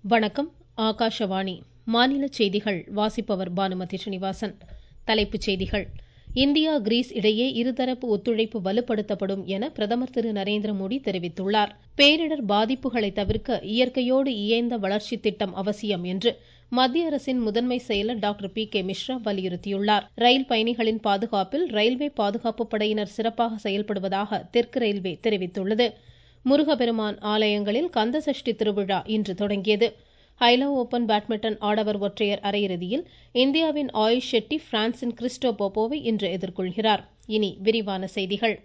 வணக்கம் ஆகாஷவாணி மாநில செய்திகள் வாசிப்பவர் பானுமதி ஸ்ரீனிவாசன் தலைப்புச் செய்திகள் இந்தியா கிரீஸ் இடையே இருதரப்பு ஒத்துழைப்பு வலுப்படுத்தப்படும் என பிரதமர் திரு நரேந்திர மோடி தெரிவித்துள்ளார் பேரிடர் பாதிப்புகளை தவிர்க்க இயற்கையோடு இயைந்த வளர்ச்சி திட்டம் அவசியம் என்று மத்திய அரசின் முதன்மை செயலர் டாக்டர் பி கே மிஸ்ரா வலியுறுத்தியுள்ளார் ரயில் பயணிகளின் பாதுகாப்பில் ரயில்வே பாதுகாப்பு படையினர் சிறப்பாக செயல்படுவதாக தெற்கு ரயில்வே தெரிவித்துள்ளது முருகப்பெருமான் ஆலயங்களில் கந்தசஷ்டி திருவிழா இன்று தொடங்கியது ஐலோ ஓபன் பேட்மிண்டன் ஆடவர் ஒற்றையர் அரையிறுதியில் இந்தியாவின் ஆயுஷ் ஷெட்டி பிரான்சின் கிறிஸ்டோ போப்போவை இன்று எதிர்கொள்கிறார் இனி விரிவான செய்திகள்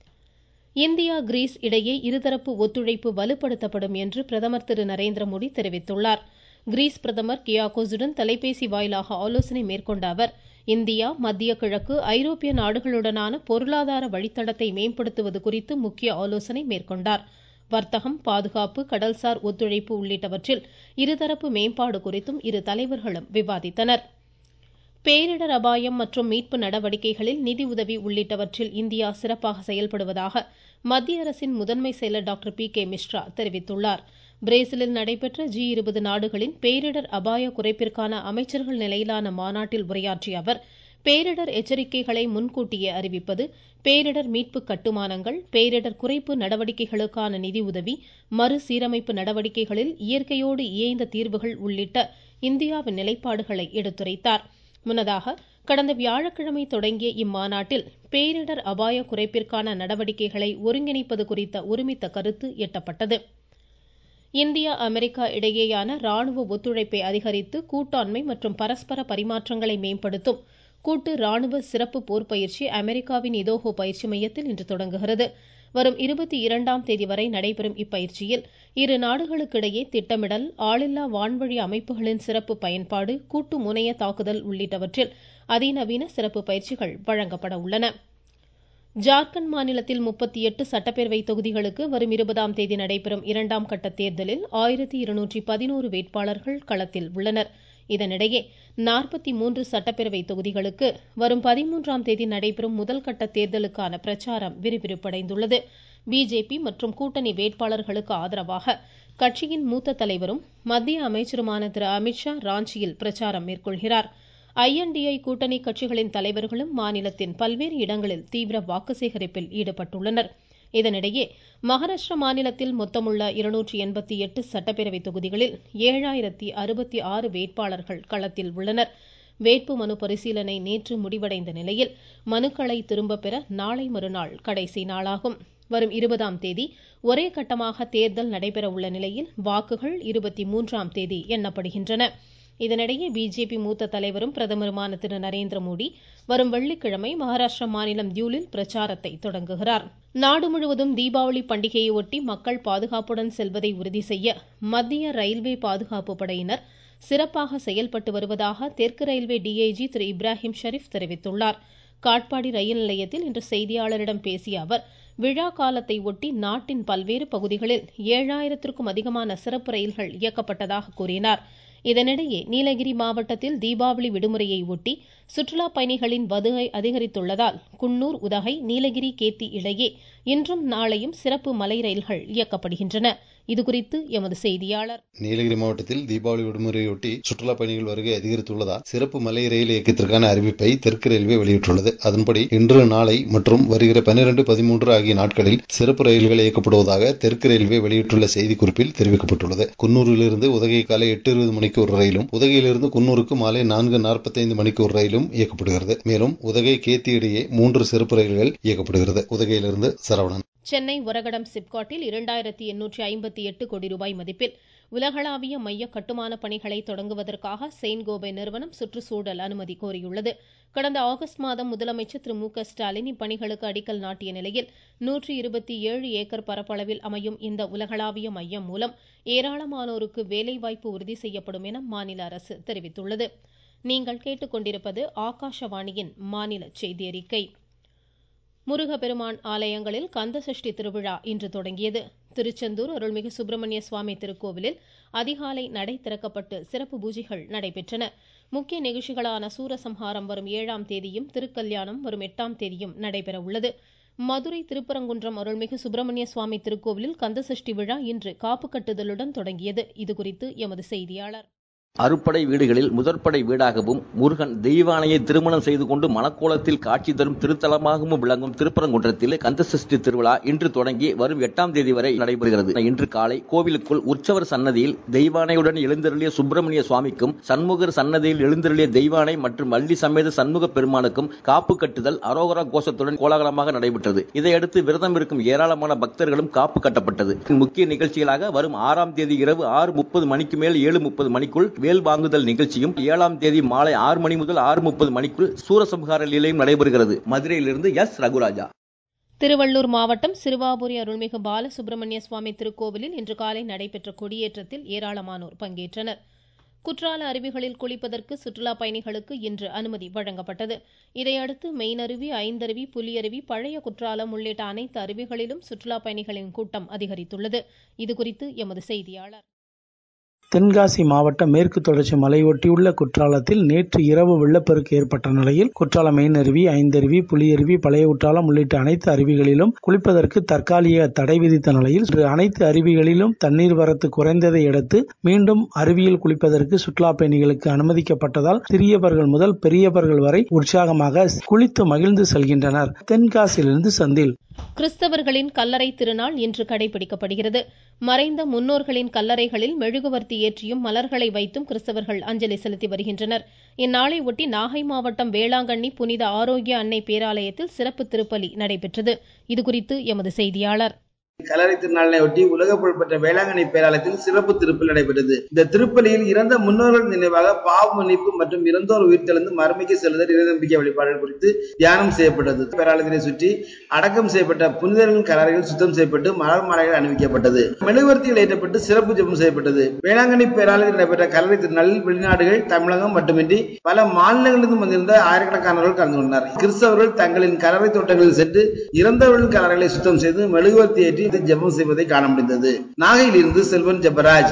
இந்தியா கிரீஸ் இடையே இருதரப்பு ஒத்துழைப்பு வலுப்படுத்தப்படும் என்று பிரதமர் திரு நரேந்திர மோடி தெரிவித்துள்ளார் கிரீஸ் பிரதமர் கியாகோஸுடன் தொலைபேசி வாயிலாக ஆலோசனை மேற்கொண்ட அவர் இந்தியா மத்திய கிழக்கு ஐரோப்பிய நாடுகளுடனான பொருளாதார வழித்தடத்தை மேம்படுத்துவது குறித்து முக்கிய ஆலோசனை மேற்கொண்டார் வர்த்தகம் பாதுகாப்பு கடல்சார் ஒத்துழைப்பு உள்ளிட்டவற்றில் இருதரப்பு மேம்பாடு குறித்தும் இரு தலைவர்களும் விவாதித்தனர் பேரிடர் அபாயம் மற்றும் மீட்பு நடவடிக்கைகளில் நிதி உதவி உள்ளிட்டவற்றில் இந்தியா சிறப்பாக செயல்படுவதாக மத்திய அரசின் முதன்மை செயலர் டாக்டர் பி கே மிஸ்ரா தெரிவித்துள்ளார் பிரேசிலில் நடைபெற்ற ஜி இருபது நாடுகளின் பேரிடர் அபாய குறைப்பிற்கான அமைச்சர்கள் நிலையிலான மாநாட்டில் உரையாற்றிய அவர் பேரிடர் எச்சரிக்கைகளை முன்கூட்டியே அறிவிப்பது பேரிடர் மீட்பு கட்டுமானங்கள் பேரிடர் குறைப்பு நடவடிக்கைகளுக்கான நிதி உதவி மறுசீரமைப்பு நடவடிக்கைகளில் இயற்கையோடு இயைந்த தீர்வுகள் உள்ளிட்ட இந்தியாவின் நிலைப்பாடுகளை எடுத்துரைத்தார் முன்னதாக கடந்த வியாழக்கிழமை தொடங்கிய இம்மாநாட்டில் பேரிடர் அபாய குறைப்பிற்கான நடவடிக்கைகளை ஒருங்கிணைப்பது குறித்த ஒருமித்த கருத்து எட்டப்பட்டது இந்தியா அமெரிக்கா இடையேயான ராணுவ ஒத்துழைப்பை அதிகரித்து கூட்டாண்மை மற்றும் பரஸ்பர பரிமாற்றங்களை மேம்படுத்தும் கூட்டு ராணுவ சிறப்பு போர் பயிற்சி அமெரிக்காவின் இதோஹோ பயிற்சி மையத்தில் இன்று தொடங்குகிறது வரும் இருபத்தி இரண்டாம் தேதி வரை நடைபெறும் இப்பயிற்சியில் இரு நாடுகளுக்கிடையே திட்டமிடல் ஆளில்லா வான்வழி அமைப்புகளின் சிறப்பு பயன்பாடு கூட்டு முனைய தாக்குதல் உள்ளிட்டவற்றில் அதிநவீன சிறப்பு பயிற்சிகள் வழங்கப்பட உள்ளன ஜார்க்கண்ட் மாநிலத்தில் முப்பத்தி எட்டு சட்டப்பேரவை தொகுதிகளுக்கு வரும் இருபதாம் தேதி நடைபெறும் இரண்டாம் கட்ட தேர்தலில் ஆயிரத்தி இருநூற்றி பதினோரு வேட்பாளர்கள் களத்தில் உள்ளனர் இதனிடையே நாற்பத்தி மூன்று சட்டப்பேரவை தொகுதிகளுக்கு வரும் பதிமூன்றாம் தேதி நடைபெறும் முதல் கட்ட தேர்தலுக்கான பிரச்சாரம் விறுவிறுப்படைந்துள்ளது பிஜேபி மற்றும் கூட்டணி வேட்பாளர்களுக்கு ஆதரவாக கட்சியின் மூத்த தலைவரும் மத்திய அமைச்சருமான திரு அமித்ஷா ராஞ்சியில் பிரச்சாரம் மேற்கொள்கிறார் ஐஎன்டிஐ கூட்டணி கட்சிகளின் தலைவர்களும் மாநிலத்தின் பல்வேறு இடங்களில் தீவிர வாக்கு சேகரிப்பில் ஈடுபட்டுள்ளனர் இதனிடையே மகாராஷ்டிரா மாநிலத்தில் மொத்தமுள்ள இருநூற்றி எண்பத்தி எட்டு சட்டப்பேரவை தொகுதிகளில் ஏழாயிரத்தி அறுபத்தி ஆறு வேட்பாளர்கள் களத்தில் உள்ளனர் வேட்பு மனு பரிசீலனை நேற்று முடிவடைந்த நிலையில் மனுக்களை திரும்பப் பெற நாளை மறுநாள் கடைசி நாளாகும் வரும் இருபதாம் தேதி ஒரே கட்டமாக தேர்தல் நடைபெற உள்ள நிலையில் வாக்குகள் இருபத்தி மூன்றாம் தேதி எண்ணப்படுகின்றன இதனிடையே பிஜேபி மூத்த தலைவரும் பிரதமருமான திரு நரேந்திர மோடி வரும் வெள்ளிக்கிழமை மகாராஷ்டிரா மாநிலம் தியூலில் பிரச்சாரத்தை தொடங்குகிறார் நாடு முழுவதும் தீபாவளி பண்டிகையை ஒட்டி மக்கள் பாதுகாப்புடன் செல்வதை உறுதி செய்ய மத்திய ரயில்வே பாதுகாப்பு படையினர் சிறப்பாக செயல்பட்டு வருவதாக தெற்கு ரயில்வே டிஐஜி திரு இப்ராஹிம் ஷெரீப் தெரிவித்துள்ளார் காட்பாடி ரயில் நிலையத்தில் இன்று செய்தியாளரிடம் பேசிய அவர் விழா காலத்தை ஒட்டி நாட்டின் பல்வேறு பகுதிகளில் ஏழாயிரத்திற்கும் அதிகமான சிறப்பு ரயில்கள் இயக்கப்பட்டதாக கூறினார் இதனிடையே நீலகிரி மாவட்டத்தில் தீபாவளி விடுமுறையை ஒட்டி சுற்றுலா பயணிகளின் வருகை அதிகரித்துள்ளதால் குன்னூர் உதகை நீலகிரி கேத்தி இடையே இன்றும் நாளையும் சிறப்பு மலை ரயில்கள் இயக்கப்படுகின்றன இதுகுறித்து எமது செய்தியாளர் நீலகிரி மாவட்டத்தில் தீபாவளி விடுமுறையொட்டி சுற்றுலா பயணிகள் வருகை அதிகரித்துள்ளதால் சிறப்பு மலை ரயில் இயக்கத்திற்கான அறிவிப்பை தெற்கு ரயில்வே வெளியிட்டுள்ளது அதன்படி இன்று நாளை மற்றும் வருகிற பனிரெண்டு பதிமூன்று ஆகிய நாட்களில் சிறப்பு ரயில்கள் இயக்கப்படுவதாக தெற்கு ரயில்வே வெளியிட்டுள்ள செய்திக்குறிப்பில் தெரிவிக்கப்பட்டுள்ளது குன்னூரிலிருந்து உதகை காலை எட்டு இருபது மணிக்கு ஒரு ரயிலும் உதகையிலிருந்து குன்னூருக்கு மாலை நான்கு நாற்பத்தைந்து மணிக்கு ஒரு ரயிலும் இயக்கப்படுகிறது மேலும் உதகை கேத்தி இடையே மூன்று சிறப்பு ரயில்கள் இயக்கப்படுகிறது உதகையிலிருந்து சரவணன் சென்னை உரகடம் சிப்காட்டில் இரண்டாயிரத்தி எண்ணூற்றி ஐம்பத்தி எட்டு கோடி ரூபாய் மதிப்பில் உலகளாவிய மைய கட்டுமான பணிகளை தொடங்குவதற்காக செயின்ட் கோபே நிறுவனம் சுற்றுச்சூழல் அனுமதி கோரியுள்ளது கடந்த ஆகஸ்ட் மாதம் முதலமைச்சர் திரு மு க ஸ்டாலின் இப்பணிகளுக்கு அடிக்கல் நாட்டிய நிலையில் நூற்றி இருபத்தி ஏழு ஏக்கர் பரப்பளவில் அமையும் இந்த உலகளாவிய மையம் மூலம் ஏராளமானோருக்கு வேலைவாய்ப்பு உறுதி செய்யப்படும் என மாநில அரசு தெரிவித்துள்ளது நீங்கள் கேட்டுக்கொண்டிருப்பது ஆகாஷவாணியின் மாநில செய்தி அறிக்கை முருகப்பெருமான் ஆலயங்களில் கந்தசஷ்டி திருவிழா இன்று தொடங்கியது திருச்செந்தூர் அருள்மிகு சுப்பிரமணிய சுவாமி திருக்கோவிலில் அதிகாலை நடை திறக்கப்பட்டு சிறப்பு பூஜைகள் நடைபெற்றன முக்கிய நிகழ்ச்சிகளான சூரசம்ஹாரம் வரும் ஏழாம் தேதியும் திருக்கல்யாணம் வரும் எட்டாம் தேதியும் நடைபெற உள்ளது மதுரை திருப்பரங்குன்றம் அருள்மிகு சுப்பிரமணிய சுவாமி திருக்கோவிலில் கந்தசஷ்டி விழா இன்று காப்பு கட்டுதலுடன் தொடங்கியது இதுகுறித்து எமது செய்தியாளர் அறுப்படை வீடுகளில் முதற்படை வீடாகவும் முருகன் தெய்வானையை திருமணம் செய்து கொண்டு மணக்கோலத்தில் காட்சி தரும் திருத்தலமாகவும் விளங்கும் திருப்பரங்குன்றத்தில் கந்தசஷ்டி திருவிழா இன்று தொடங்கி வரும் எட்டாம் தேதி வரை நடைபெறுகிறது இன்று காலை கோவிலுக்குள் உற்சவர் சன்னதியில் தெய்வானையுடன் எழுந்தருளிய சுப்பிரமணிய சுவாமிக்கும் சண்முகர் சன்னதியில் எழுந்தருளிய தெய்வானை மற்றும் வள்ளி சமேத சண்முக பெருமானுக்கும் காப்பு கட்டுதல் அரோகரா கோஷத்துடன் கோலாகலமாக நடைபெற்றது இதையடுத்து விரதம் இருக்கும் ஏராளமான பக்தர்களும் காப்பு கட்டப்பட்டது முக்கிய நிகழ்ச்சிகளாக வரும் ஆறாம் தேதி இரவு ஆறு முப்பது மணிக்கு மேல் ஏழு முப்பது மணிக்குள் வேல் வாங்குதல் நிகழ்ச்சியும் ஏழாம் தேதி மாலை ஆறு மணி முதல் ஆறு முப்பது மணிக்குள் சூரசம்ஹார லீலையும் நடைபெறுகிறது மதுரையிலிருந்து எஸ் ரகுராஜா திருவள்ளூர் மாவட்டம் சிறுவாபுரி அருள்மிகு பாலசுப்பிரமணிய சுவாமி திருக்கோவிலில் இன்று காலை நடைபெற்ற கொடியேற்றத்தில் ஏராளமானோர் பங்கேற்றனர் குற்றால அருவிகளில் குளிப்பதற்கு சுற்றுலா பயணிகளுக்கு இன்று அனுமதி வழங்கப்பட்டது இதையடுத்து மெயினருவி ஐந்தருவி புலியருவி பழைய குற்றாலம் உள்ளிட்ட அனைத்து அருவிகளிலும் சுற்றுலா பயணிகளின் கூட்டம் அதிகரித்துள்ளது இதுகுறித்து எமது செய்தியாளர் தென்காசி மாவட்டம் மேற்கு தொடர்ச்சி மலையொட்டியுள்ள குற்றாலத்தில் நேற்று இரவு வெள்ளப்பெருக்கு ஏற்பட்ட நிலையில் குற்றாலம் மெயின் அருவி ஐந்தருவி புலியருவி பழைய குற்றாலம் உள்ளிட்ட அனைத்து அருவிகளிலும் குளிப்பதற்கு தற்காலிக தடை விதித்த நிலையில் இன்று அனைத்து அருவிகளிலும் தண்ணீர் வரத்து குறைந்ததை அடுத்து மீண்டும் அருவியில் குளிப்பதற்கு சுற்றுலா பயணிகளுக்கு அனுமதிக்கப்பட்டதால் சிறியவர்கள் முதல் பெரியவர்கள் வரை உற்சாகமாக குளித்து மகிழ்ந்து செல்கின்றனர் தென்காசியிலிருந்து செந்தில் கிறிஸ்தவர்களின் கல்லறை திருநாள் இன்று கடைபிடிக்கப்படுகிறது மறைந்த முன்னோர்களின் கல்லறைகளில் மெழுகுவர்த்தி ஏற்றியும் மலர்களை வைத்தும் கிறிஸ்தவர்கள் அஞ்சலி செலுத்தி வருகின்றனர் இந்நாளை ஒட்டி நாகை மாவட்டம் வேளாங்கண்ணி புனித ஆரோக்கிய அன்னை பேராலயத்தில் சிறப்பு திருப்பலி நடைபெற்றது இதுகுறித்து எமது செய்தியாளர் கலரை திருநாளை ஒட்டி உலக புகழ்பெற்ற வேளாங்கண்ணி பேராலயத்தில் சிறப்பு திருப்பலி நடைபெற்றது இந்த திருப்பலியில் இறந்த முன்னோர்கள் நினைவாக பாவ மன்னிப்பு மற்றும் இறந்தோர் உயிர்த்தெழுந்து மறுமைக்கு செல்லுதல் இறைநம்பிக்கை வழிபாடுகள் குறித்து தியானம் செய்யப்பட்டது பேராலயத்தினை சுற்றி அடக்கம் செய்யப்பட்ட புனிதர்களின் கலரைகள் சுத்தம் செய்யப்பட்டு மலர் மாலைகள் அணிவிக்கப்பட்டது மெழுகுவர்த்திகள் ஏற்றப்பட்டு சிறப்பு ஜெபம் செய்யப்பட்டது வேளாங்கண்ணி பேராலயத்தில் நடைபெற்ற கலரை திருநாளில் வெளிநாடுகள் தமிழகம் மட்டுமின்றி பல மாநிலங்களிலிருந்து வந்திருந்த ஆயிரக்கணக்கானவர்கள் கலந்து கொண்டனர் கிறிஸ்தவர்கள் தங்களின் கலரை தோட்டங்களில் சென்று இறந்தவர்களின் கலர்களை சுத்தம் செய்து மெழுகுவர்த்தி ஏற்றி ஜெபம் செய்வதை காண முடிந்தது நாகையிலிருந்து செல்வன் ஜெபராஜ்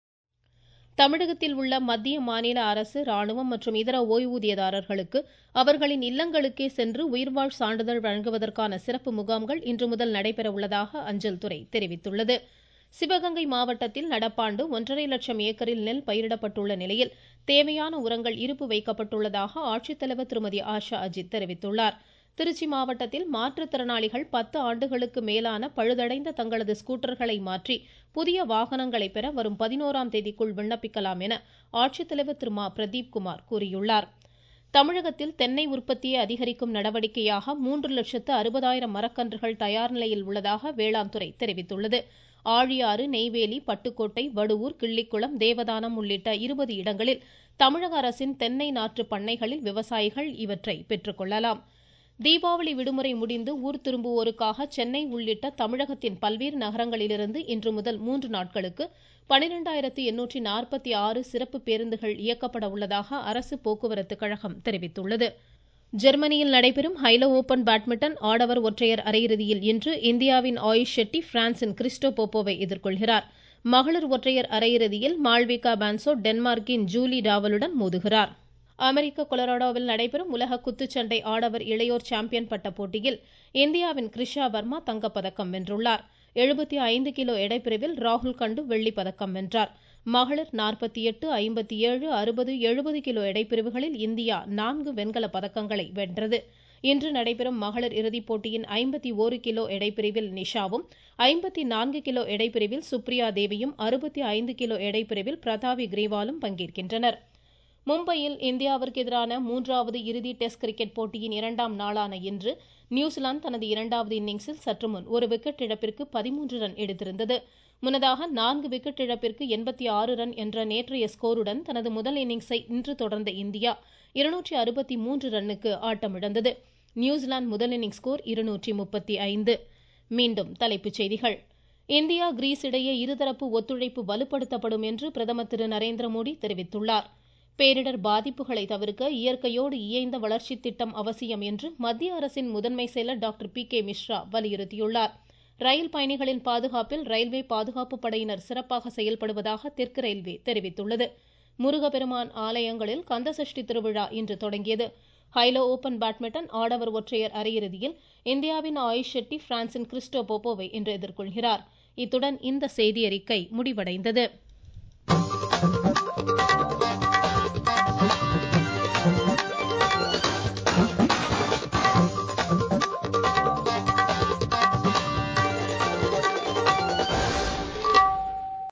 தமிழகத்தில் உள்ள மத்திய மாநில அரசு ராணுவம் மற்றும் இதர ஓய்வூதியதாரர்களுக்கு அவர்களின் இல்லங்களுக்கே சென்று உயிர்வாழ் சான்றிதழ் வழங்குவதற்கான சிறப்பு முகாம்கள் இன்று முதல் நடைபெற உள்ளதாக அஞ்சல் துறை தெரிவித்துள்ளது சிவகங்கை மாவட்டத்தில் நடப்பாண்டு ஒன்றரை லட்சம் ஏக்கரில் நெல் பயிரிடப்பட்டுள்ள நிலையில் தேவையான உரங்கள் இருப்பு வைக்கப்பட்டுள்ளதாக ஆட்சித்தலைவர் திருமதி ஆஷா அஜித் தெரிவித்துள்ளார் திருச்சி மாவட்டத்தில் மாற்றுத்திறனாளிகள் பத்து ஆண்டுகளுக்கு மேலான பழுதடைந்த தங்களது ஸ்கூட்டர்களை மாற்றி புதிய வாகனங்களை பெற வரும் பதினோராம் தேதிக்குள் விண்ணப்பிக்கலாம் என ஆட்சித்தலைவர் திரு மா பிரதீப் குமார் கூறியுள்ளார் தமிழகத்தில் தென்னை உற்பத்தியை அதிகரிக்கும் நடவடிக்கையாக மூன்று லட்சத்து அறுபதாயிரம் மரக்கன்றுகள் தயார் நிலையில் உள்ளதாக வேளாண் துறை தெரிவித்துள்ளது ஆழியாறு நெய்வேலி பட்டுக்கோட்டை வடுவூர் கிள்ளிக்குளம் தேவதானம் உள்ளிட்ட இருபது இடங்களில் தமிழக அரசின் தென்னை நாற்று பண்ணைகளில் விவசாயிகள் இவற்றை பெற்றுக் கொள்ளலாம் தீபாவளி விடுமுறை முடிந்து ஊர் திரும்புவோருக்காக சென்னை உள்ளிட்ட தமிழகத்தின் பல்வேறு நகரங்களிலிருந்து இன்று முதல் மூன்று நாட்களுக்கு பனிரெண்டாயிரத்து எண்ணூற்றி நாற்பத்தி ஆறு சிறப்பு பேருந்துகள் இயக்கப்பட உள்ளதாக அரசு போக்குவரத்து கழகம் தெரிவித்துள்ளது ஜெர்மனியில் நடைபெறும் ஹைலோ ஓபன் பேட்மிண்டன் ஆடவர் ஒற்றையர் அரையிறுதியில் இன்று இந்தியாவின் ஆயுஷ் ஷெட்டி பிரான்சின் கிறிஸ்டோ போப்போவை எதிர்கொள்கிறார் மகளிர் ஒற்றையர் அரையிறுதியில் மால்விகா பான்சோ டென்மார்க்கின் ஜூலி டாவலுடன் மோதுகிறார் அமெரிக்க கொலராடோவில் நடைபெறும் உலக குத்துச்சண்டை ஆடவர் இளையோர் சாம்பியன் பட்ட போட்டியில் இந்தியாவின் கிருஷா வர்மா தங்கப்பதக்கம் வென்றுள்ளார் எழுபத்தி ஐந்து கிலோ எடைப்பிரிவில் ராகுல் கண்டு வெள்ளிப் பதக்கம் வென்றார் மகளிர் நாற்பத்தி எட்டு ஐம்பத்தி ஏழு அறுபது எழுபது கிலோ எடைப்பிரிவுகளில் இந்தியா நான்கு வெண்கல பதக்கங்களை வென்றது இன்று நடைபெறும் மகளிர் இறுதிப் போட்டியின் ஐம்பத்தி ஓரு கிலோ எடைப்பிரிவில் நிஷாவும் ஐம்பத்தி நான்கு கிலோ எடைப்பிரிவில் சுப்ரியா தேவியும் அறுபத்தி ஐந்து கிலோ எடைப்பிரிவில் பிரதாவி கிரீவாலும் பங்கேற்கின்றனர் மும்பையில் இந்தியாவிற்கு எதிரான மூன்றாவது இறுதி டெஸ்ட் கிரிக்கெட் போட்டியின் இரண்டாம் நாளான இன்று நியூசிலாந்து தனது இரண்டாவது இன்னிங்ஸில் சற்று முன் ஒரு விக்கெட் இழப்பிற்கு பதிமூன்று ரன் எடுத்திருந்தது முன்னதாக நான்கு விக்கெட் இழப்பிற்கு எண்பத்தி ஆறு ரன் என்ற நேற்றைய ஸ்கோருடன் தனது முதல் இன்னிங்ஸை இன்று தொடர்ந்த இந்தியா இருநூற்றி அறுபத்தி மூன்று ரன்னுக்கு ஆட்டமிழந்தது நியூசிலாந்து முதல் இன்னிங்ஸ் ஸ்கோர் இருநூற்றி முப்பத்தி ஐந்து மீண்டும் தலைப்புச் செய்திகள் இந்தியா கிரீஸ் இடையே இருதரப்பு ஒத்துழைப்பு வலுப்படுத்தப்படும் என்று பிரதமர் திரு நரேந்திர மோடி தெரிவித்துள்ளார் பேரிடர் பாதிப்புகளை தவிர்க்க இயற்கையோடு இயைந்த வளர்ச்சி திட்டம் அவசியம் என்று மத்திய அரசின் முதன்மை செயலர் டாக்டர் பி கே மிஸ்ரா வலியுறுத்தியுள்ளார் ரயில் பயணிகளின் பாதுகாப்பில் ரயில்வே பாதுகாப்பு படையினர் சிறப்பாக செயல்படுவதாக தெற்கு ரயில்வே தெரிவித்துள்ளது முருகப்பெருமான் ஆலயங்களில் கந்தசஷ்டி திருவிழா இன்று தொடங்கியது ஹைலோ ஓபன் பேட்மிண்டன் ஆடவர் ஒற்றையர் அரையிறுதியில் இந்தியாவின் ஆயுஷ் ஷெட்டி பிரான்சின் கிறிஸ்டோ போப்போவை இன்று எதிர்கொள்கிறார் இத்துடன் இந்த செய்தியறிக்கை முடிவடைந்தது